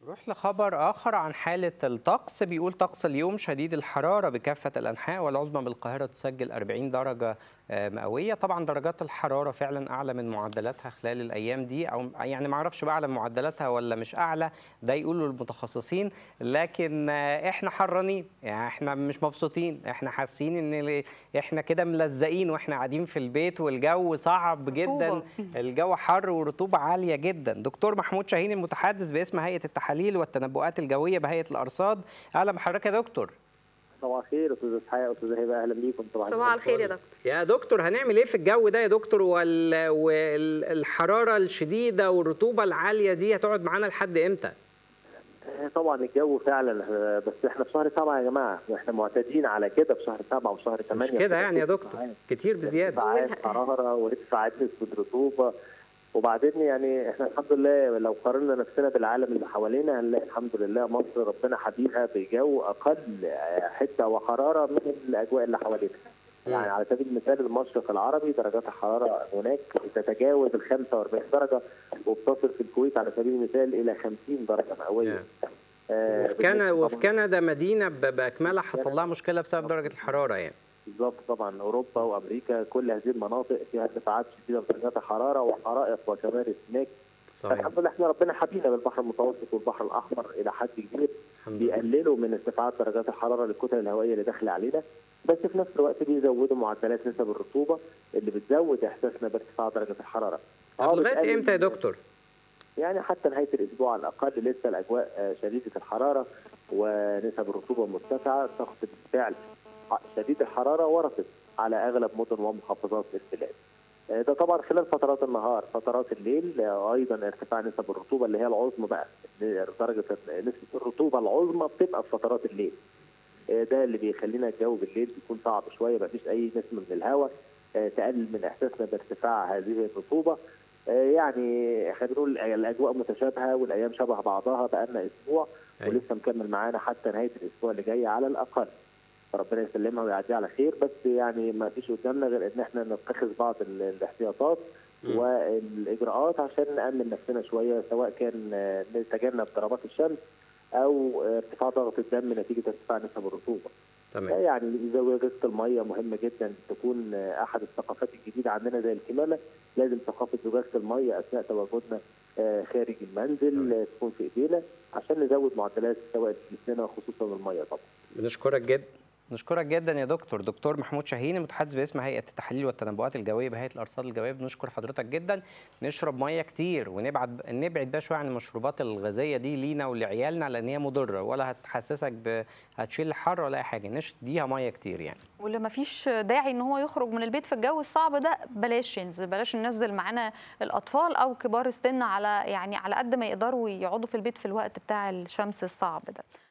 نروح لخبر آخر عن حالة الطقس بيقول طقس اليوم شديد الحرارة بكافة الأنحاء والعظمى بالقاهرة تسجل 40 درجة آه، مئوية طبعا درجات الحرارة فعلا أعلى من معدلاتها خلال الأيام دي أو يعني ما أعرفش بقى أعلى من معدلاتها ولا مش أعلى ده يقولوا المتخصصين لكن آه، إحنا حرانين يعني إحنا مش مبسوطين إحنا حاسين إن ال- إحنا كده ملزقين وإحنا قاعدين في البيت والجو صعب جدا رطوبة. الجو حر ورطوبة عالية جدا دكتور محمود شاهين المتحدث باسم هيئة التحاليل والتنبؤات الجوية بهيئة الأرصاد أهلا بحضرتك يا دكتور صباح الخير استاذ اسحاق استاذ هبه اهلا بيكم طبعا صباح الخير يا دكتور يا دكتور هنعمل ايه في الجو ده يا دكتور وال... والحرارة الشديدة والرطوبة العالية دي هتقعد معانا لحد امتى؟ آه، طبعا الجو فعلا آه، بس احنا في شهر سبعه يا جماعه واحنا معتادين على كده في شهر سبعه وشهر بس ثمانيه مش كده يعني يا دكتور كتير بزيادة ارتفاعات حراره وارتفاعات نسبه رطوبه وبعدين يعني احنا الحمد لله لو قارنا نفسنا بالعالم اللي حوالينا هنلاقي الحمد لله مصر ربنا حبيبها بجو اقل آه، حده وحراره من الاجواء اللي حوالينا. يعني على سبيل المثال المشرق العربي درجات الحراره هناك تتجاوز ال 45 درجه وبتصل في الكويت على سبيل المثال الى 50 درجه مئويه. آه، وفي كندا بالنسبة وفي طبعاً- كندا مدينة ب- بأكملها حصل لها مشكلة بسبب درجة الحرارة يعني بالظبط طبعا اوروبا وامريكا كل هذه المناطق فيها ارتفاعات شديده في درجات الحراره وحرائق وكوارث هناك صحيح الحمد لله احنا ربنا حبينا بالبحر المتوسط والبحر الاحمر الى حد كبير الحمد لله بيقللوا من ارتفاعات درجات الحراره للكتل الهوائيه اللي داخله علينا بس في نفس الوقت بيزودوا معدلات نسب الرطوبه اللي بتزود احساسنا بارتفاع درجه الحراره طب آه، لغاية بتقلل امتى يا دكتور؟ يعني حتى نهايه الاسبوع على الاقل لسه الاجواء آه، شديده الحراره ونسب الرطوبه مرتفعه ضغط بالفعل شديد الحراره ورثت على اغلب مدن ومحافظات البلاد. آه، ده طبعا خلال فترات النهار، فترات الليل آه، ايضا ارتفاع نسب الرطوبه اللي هي العظمى بقى درجه نسبه الرطوبه العظمى بتبقى في فترات الليل. آه، ده اللي بيخلينا الجو بالليل بيكون صعب شويه مفيش اي نسمه من الهواء آه، تقلل من احساسنا بارتفاع هذه الرطوبه آه، يعني خلينا نقول الاجواء متشابهه والايام شبه بعضها بقالنا اسبوع أيوة. ولسه مكمل معانا حتى نهايه الاسبوع اللي جاي على الاقل ربنا يسلمها ويعديها على خير بس يعني ما فيش قدامنا غير ان احنا نتخذ بعض ال- الاحتياطات مم. والاجراءات عشان نامن نفسنا شويه سواء كان آه، نتجنب ضربات الشمس او آه، ارتفاع ضغط الدم نتيجه ارتفاع نسب الرطوبه. تمام يعني زاويه الميه مهمه جدا تكون آه، احد الثقافات الجديده عندنا زي الكمامه لازم ثقافه زجاجه الميه اثناء تواجدنا آه، خارج المنزل تمام. آه، تكون في ايدينا عشان نزود معدلات سوائل جسمنا خصوصا الميه طبعا. بنشكرك جدا نشكرك جدا يا دكتور دكتور محمود شاهين المتحدث باسم هيئه التحاليل والتنبؤات الجويه بهيئه الارصاد الجويه بنشكر حضرتك جدا نشرب ميه كتير ونبعد نبعد بقى شويه عن المشروبات الغازيه دي لينا ولعيالنا لان هي مضره ولا هتحسسك ب... هتشيل الحر ولا اي حاجه نشديها ميه كتير يعني واللي ما فيش داعي ان هو يخرج من البيت في الجو الصعب ده بلاش ينزل بلاش ننزل معانا الاطفال او كبار السن على يعني على قد ما يقدروا يقعدوا في البيت في الوقت بتاع الشمس الصعب ده